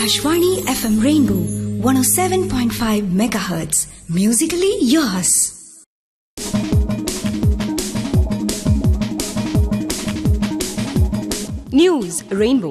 Akashvani FM Rainbow 107.5 megahertz. Musically yours. News Rainbow.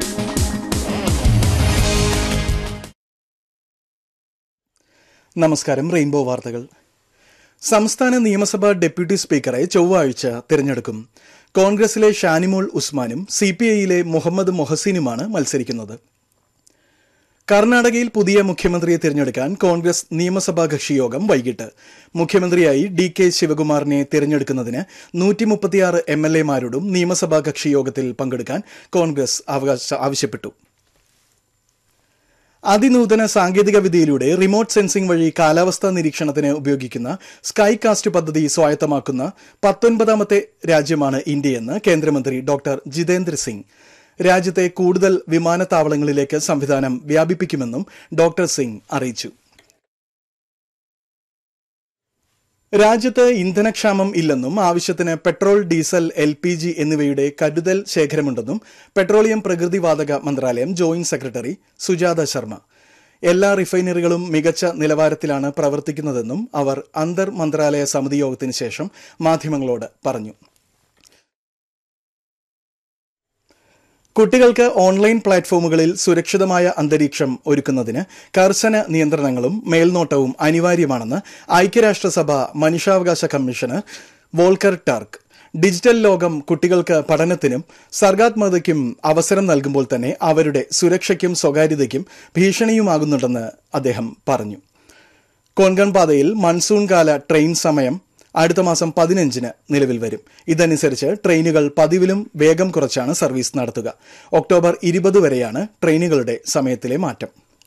നമസ്കാരം rainbow വാർത്തകൾ സംസ്ഥാന നിയമസഭാ ഡെപ്യൂട്ടി സ്പീക്കറെ ചൊവ്വാഴ്ച തിരഞ്ഞെടുക്കും കോൺഗ്രസിലെ ഷാനിമോൾ ഉസ്മാനും സി പി ഐയിലെ മുഹമ്മദ് മൊഹസീനുമാണ് മത്സരിക്കുന്നത് കർണാടകയിൽ പുതിയ മുഖ്യമന്ത്രിയെ തിരഞ്ഞെടുക്കാൻ കോൺഗ്രസ് നിയമസഭാ കക്ഷിയോഗം വൈകിട്ട് മുഖ്യമന്ത്രിയായി ഡി കെ ശിവകുമാറിനെ തിരഞ്ഞെടുക്കുന്നതിന് നൂറ്റി മുപ്പത്തിയാറ് എം എൽ എമാരോടും നിയമസഭാ കക്ഷിയോഗത്തിൽ പങ്കെടുക്കാൻ കോൺഗ്രസ് അവകാശ ആവശ്യപ്പെട്ടു അതിനൂതന സാങ്കേതിക വിദ്യയിലൂടെ റിമോട്ട് സെൻസിംഗ് വഴി കാലാവസ്ഥാ നിരീക്ഷണത്തിന് ഉപയോഗിക്കുന്ന സ്കൈ കാസ്റ്റ് പദ്ധതി സ്വായത്തമാക്കുന്ന പത്തൊൻപതാമത്തെ രാജ്യമാണ് ഇന്ത്യയെന്ന് കേന്ദ്രമന്ത്രി ഡോക്ടർ ജിതേന്ദ്ര സിംഗ് രാജ്യത്തെ കൂടുതൽ വിമാനത്താവളങ്ങളിലേക്ക് സംവിധാനം വ്യാപിപ്പിക്കുമെന്നും ഡോക്ടർ സിംഗ് അറിയിച്ചു രാജ്യത്ത് ഇന്ധനക്ഷാമം ഇല്ലെന്നും ആവശ്യത്തിന് petrol diesel L P G എന്നിവയുടെ കരുതൽ ശേഖരമുണ്ടെന്നും പെട്രോളിയം പ്രകൃതിവാതക മന്ത്രാലയം ജോയിന്റ് സെക്രട്ടറി സുജാത ശർമ്മ എല്ലാ റിഫൈനറികളും മികച്ച നിലവാരത്തിലാണ് പ്രവർത്തിക്കുന്നതെന്നും അവർ അന്തർ മന്ത്രാലയ സമിതി യോഗത്തിന് ശേഷം മാധ്യമങ്ങളോട് പറഞ്ഞു കുട്ടികൾക്ക് ഓൺലൈൻ പ്ലാറ്റ്ഫോമുകളിൽ സുരക്ഷിതമായ അന്തരീക്ഷം ഒരുക്കുന്നതിന് കർശന നിയന്ത്രണങ്ങളും മേൽനോട്ടവും അനിവാര്യമാണെന്ന് ഐക്യരാഷ്ട്രസഭ മനുഷ്യാവകാശ കമ്മീഷണർ വോൾക്കർ ടാർക്ക് ഡിജിറ്റൽ ലോകം കുട്ടികൾക്ക് പഠനത്തിനും സർഗാത്മകതയ്ക്കും അവസരം നൽകുമ്പോൾ തന്നെ അവരുടെ സുരക്ഷയ്ക്കും സ്വകാര്യതയ്ക്കും ഭീഷണിയുമാകുന്നുണ്ടെന്ന് അദ്ദേഹം പറഞ്ഞു കൊങ്കൺ പാതയിൽ മൺസൂൺ കാല ട്രെയിൻ സമയം അടുത്ത മാസം പതിനഞ്ചിന് നിലവിൽ വരും ഇതനുസരിച്ച് ട്രെയിനുകൾ പതിവിലും വേഗം കുറച്ചാണ് സർവീസ് നടത്തുക ഒക്ടോബർ ഇരുപത് വരെയാണ് ട്രെയിനുകളുടെ സമയത്തിലെ മാറ്റം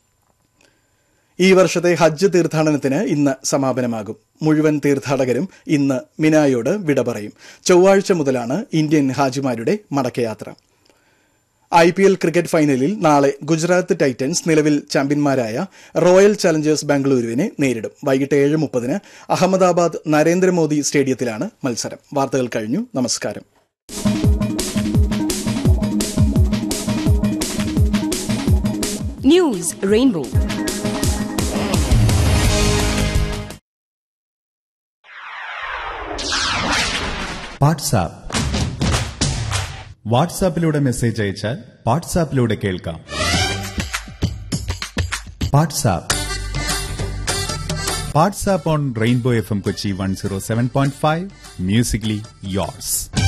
ഈ വർഷത്തെ ഹജ്ജ് തീർത്ഥാടനത്തിന് ഇന്ന് സമാപനമാകും മുഴുവൻ തീർത്ഥാടകരും ഇന്ന് മിനായോട് വിട പറയും ചൊവ്വാഴ്ച മുതലാണ് ഇന്ത്യൻ ഹാജിമാരുടെ മടക്കയാത്ര ഐ പി എൽ ക്രിക്കറ്റ് ഫൈനലിൽ നാളെ ഗുജറാത്ത് ടൈറ്റൻസ് നിലവിൽ ചാമ്പ്യന്മാരായ റോയൽ ചലഞ്ചേഴ്സ് ബാംഗ്ലൂരുവിനെ നേരിടും വൈകിട്ട് ഏഴ് മുപ്പതിന് അഹമ്മദാബാദ് നരേന്ദ്രമോദി സ്റ്റേഡിയത്തിലാണ് മത്സരം വാർത്തകൾ കഴിഞ്ഞു നമസ്കാരം News Rainbow. വാട്സാപ്പ് വാട്സാപ്പിലൂടെ മെസ്സേജ് അയച്ചാൽ വാട്സാപ്പിലൂടെ കേൾക്കാം WhatsApp WhatsApp on Rainbow F M Kochi one zero seven point five musically yours